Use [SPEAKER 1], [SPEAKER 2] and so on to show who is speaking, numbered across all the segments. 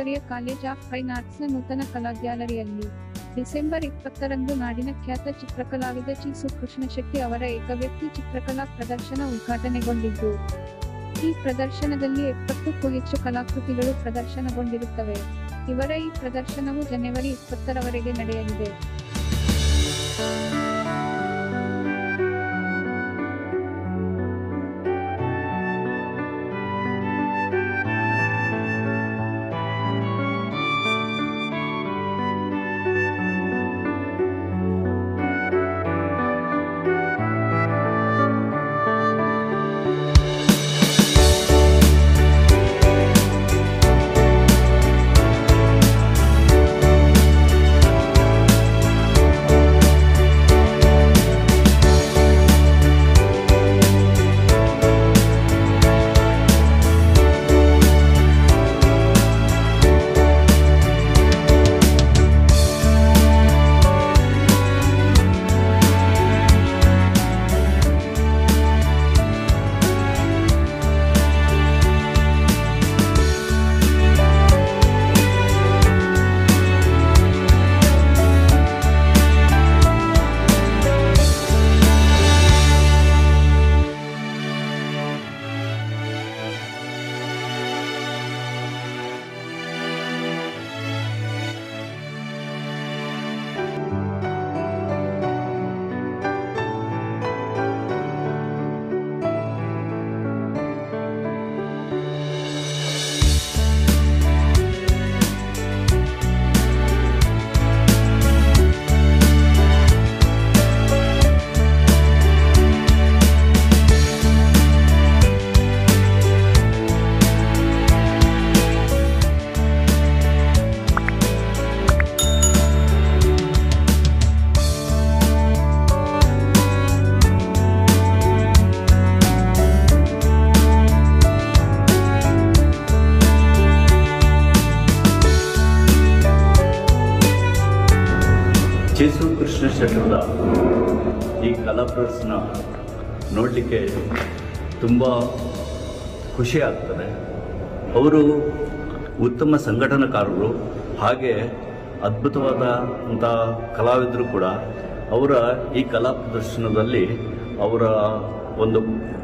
[SPEAKER 1] Aishwarya college of fine ಆರ್ಟ್ಸ್ನ ನೂತನ ಕಲಾ ಗ್ಯಾಲರಿಯಲ್ಲಿ ಡಿಸೆಂಬರ್ ಇಪ್ಪತ್ತರಂದು ನಾಡಿನ ಖ್ಯಾತ ಚಿತ್ರಕಲಾವಿದ ಚೀಸು ಕೃಷ್ಣಶೆಟ್ಟಿ ಅವರ ಏಕವ್ಯಕ್ತಿ ಚಿತ್ರಕಲಾ ಪ್ರದರ್ಶನ ಉದ್ಘಾಟನೆಗೊಂಡಿದ್ದು ಈ ಪ್ರದರ್ಶನದಲ್ಲಿ ಎಪ್ಪತ್ತಕ್ಕೂ ಹೆಚ್ಚು ಕಲಾಕೃತಿಗಳು ಪ್ರದರ್ಶನಗೊಂಡಿರುತ್ತವೆ ಇವರ ಈ ಪ್ರದರ್ಶನವು ಜನವರಿ ಇಪ್ಪತ್ತರವರೆಗೆ ನಡೆಯಲಿದೆ
[SPEAKER 2] ಚೇಸು ಕೃಷ್ಣ ಶೆಟ್ಟರದ ಈ ಕಲಾ ಪ್ರದರ್ಶನ ನೋಡಲಿಕ್ಕೆ ತುಂಬ ಖುಷಿ ಆಗ್ತದೆ ಅವರು ಉತ್ತಮ ಸಂಘಟನಾಕಾರರು ಹಾಗೆ ಅದ್ಭುತವಾದ ಅಂಥ ಕಲಾವಿದರು ಕೂಡ ಅವರ ಈ ಕಲಾ ಪ್ರದರ್ಶನದಲ್ಲಿ ಅವರ ಒಂದು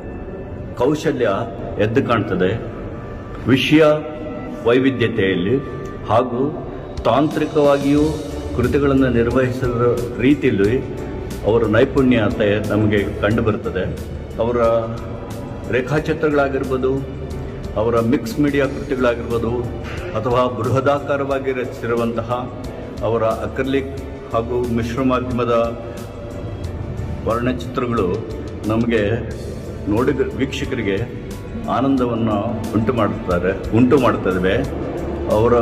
[SPEAKER 2] ಕೌಶಲ್ಯ ಎದ್ದು ಕಾಣ್ತದೆ ವಿಷಯ ವೈವಿಧ್ಯತೆಯಲ್ಲಿ ಹಾಗೂ ತಾಂತ್ರಿಕವಾಗಿಯೂ ಕೃತಿಗಳನ್ನು ನಿರ್ವಹಿಸಿದ ರೀತಿಯಲ್ಲಿ ಅವರ ನೈಪುಣ್ಯತೆ ನಮಗೆ ಕಂಡುಬರುತ್ತದೆ ಅವರ ರೇಖಾಚಿತ್ರಗಳಾಗಿರ್ಬೋದು ಅವರ ಮಿಕ್ಸ್ ಮೀಡಿಯಾ ಕೃತಿಗಳಾಗಿರ್ಬೋದು ಅಥವಾ ಬೃಹದಾಕಾರವಾಗಿ ರಚಿಸಿರುವಂತಹ ಅವರ ಅಕ್ರಲಿಕ್ ಹಾಗೂ ಮಿಶ್ರ ಮಾಧ್ಯಮದ ವರ್ಣಚಿತ್ರಗಳು ನಮಗೆ ನೋಡಿದ ವೀಕ್ಷಕರಿಗೆ ಆನಂದವನ್ನು ಉಂಟು ಮಾಡುತ್ತಾರೆ ಉಂಟು ಮಾಡುತ್ತವೆ ಅವರ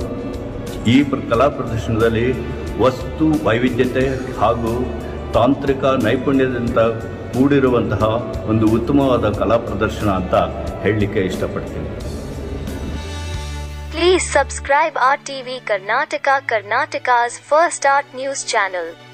[SPEAKER 2] ಈ ಪ್ರ- ಕಲಾ ಪ್ರದರ್ಶನದಲ್ಲಿ ವಸ್ತು ವೈವಿಧ್ಯತೆ ಹಾಗೂ ತಾಂತ್ರಿಕ ನೈಪುಣ್ಯದಿಂದ ಕೂಡಿರುವಂತಹ ಒಂದು ಉತ್ತಮವಾದ ಕಲಾ ಪ್ರದರ್ಶನ ಅಂತ ಹೇಳಲಿಕ್ಕೆ ಇಷ್ಟಪಡ್ತೀನಿ
[SPEAKER 3] Please subscribe our TV Karnataka Karnataka's first art news channel.